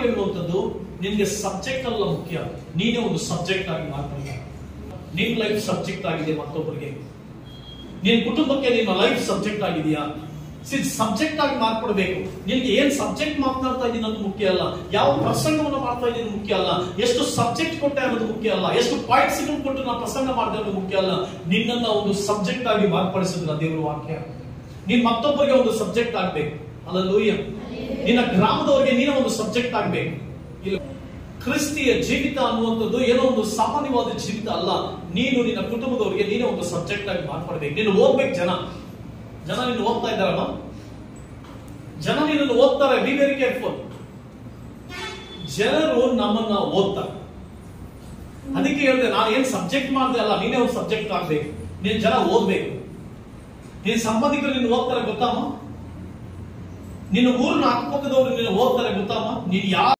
ಹೇಳುವಂಥದ್ದು ನಿನ್ಗೆ ಸಬ್ಜೆಕ್ಟ್ ಅಲ್ಲ ಮುಖ್ಯ ನೀನೇ ಒಂದು ಸಬ್ಜೆಕ್ಟ್ ಆಗಿ ಮಾರ್ಪಡ ನಿನ್ ಲೈಫ್ ಸಬ್ಜೆಕ್ಟ್ ಆಗಿದೆ ಮತ್ತೊಬ್ಬರಿಗೆ ನಿನ್ ಕುಟುಂಬಕ್ಕೆ ನಿಮ್ಮ ಲೈಫ್ ಸಬ್ಜೆಕ್ಟ್ ಆಗಿದೆಯಾ ಸಬ್ಜೆಕ್ಟ್ ಆಗಿ ಮಾರ್ಪಡಬೇಕು ನಿನ್ಗೆ ಏನ್ ಸಬ್ಜೆಕ್ಟ್ ಮಾತನಾಡ್ತಾ ಇದ್ದೀನಿ ಅನ್ನೋದು ಮುಖ್ಯ ಅಲ್ಲ ಯಾವ ಪ್ರಸಂಗವನ್ನು ಮಾಡ್ತಾ ಇದ್ದೀನಿ ಮುಖ್ಯ ಅಲ್ಲ ಎಷ್ಟು ಸಬ್ಜೆಕ್ಟ್ ಕೊಟ್ಟೆ ಅನ್ನೋದು ಮುಖ್ಯ ಅಲ್ಲ ಎಷ್ಟು ಪಾಯಿಂಟ್ಸ್ ಕೊಟ್ಟು ನಾನು ಪ್ರಸಂಗ ಮಾಡಿದೆ ಅನ್ನೋದು ಮುಖ್ಯ ಅಲ್ಲ ನಿನ್ನನ್ನ ಒಂದು ಸಬ್ಜೆಕ್ಟ್ ಆಗಿ ಮಾರ್ಪಡಿಸಿದ್ರ ದೇವರ ವಾಕ್ಯ ನೀನ್ ಮತ್ತೊಬ್ಬರಿಗೆ ಒಂದು ಸಬ್ಜೆಕ್ಟ್ ಆಗ್ಬೇಕು ಅಲ್ಲ ಲೂಯ್ಯ ನಿನ್ನ ಗ್ರಾಮದವರಿಗೆ ನೀನ ಒಂದು ಸಬ್ಜೆಕ್ಟ್ ಆಗ್ಬೇಕು ಇಲ್ಲ ಕ್ರಿಸ್ತಿಯ ಜೀವಿತ ಅನ್ನುವಂಥದ್ದು ಏನೋ ಒಂದು ಸಾಮಾನ್ಯವಾದ ಜೀವಿತ ಅಲ್ಲ ನೀನು ನಿನ್ನ ಕುಟುಂಬದವರಿಗೆ ನೀನೇ ಒಂದು ಸಬ್ಜೆಕ್ಟ್ ಆಗಿ ಮಾರ್ಪಡ್ಬೇಕು ನೀನು ಓದ್ಬೇಕು ಜನ ಜನ ನೀನು ಓದ್ತಾ ಇದ್ದಾರಲ್ಲ ಜನ ನಿನ್ನನ್ನು ಓದ್ತಾರೆ ಬಿ ವೆರಿ ಕೇರ್ಫುಲ್ ಜನರು ನಮ್ಮನ್ನ ಓದ್ತಾರೆ ಅದಕ್ಕೆ ಹೇಳಿದೆ ನಾನು ಏನ್ ಸಬ್ಜೆಕ್ಟ್ ಮಾಡಿದೆ ಅಲ್ಲ ನೀನೇ ಒಂದು ಸಬ್ಜೆಕ್ಟ್ ಆಗ್ಬೇಕು ನೀನ್ ಜನ ಓದ್ಬೇಕು ನಿನ್ ಸಂಬಂಧಿಕರು ನಿನ್ನ ಓದ್ತಾರೆ ಗೊತ್ತಮ್ಮ ನಿನ್ನ ಊರಿನ ಅಕ್ಕಪಕ್ಕದವರು ನಿನ್ನ ಓದ್ತಾರೆ ಗೊತ್ತಮ್ಮ ನೀನ್ ಯಾವ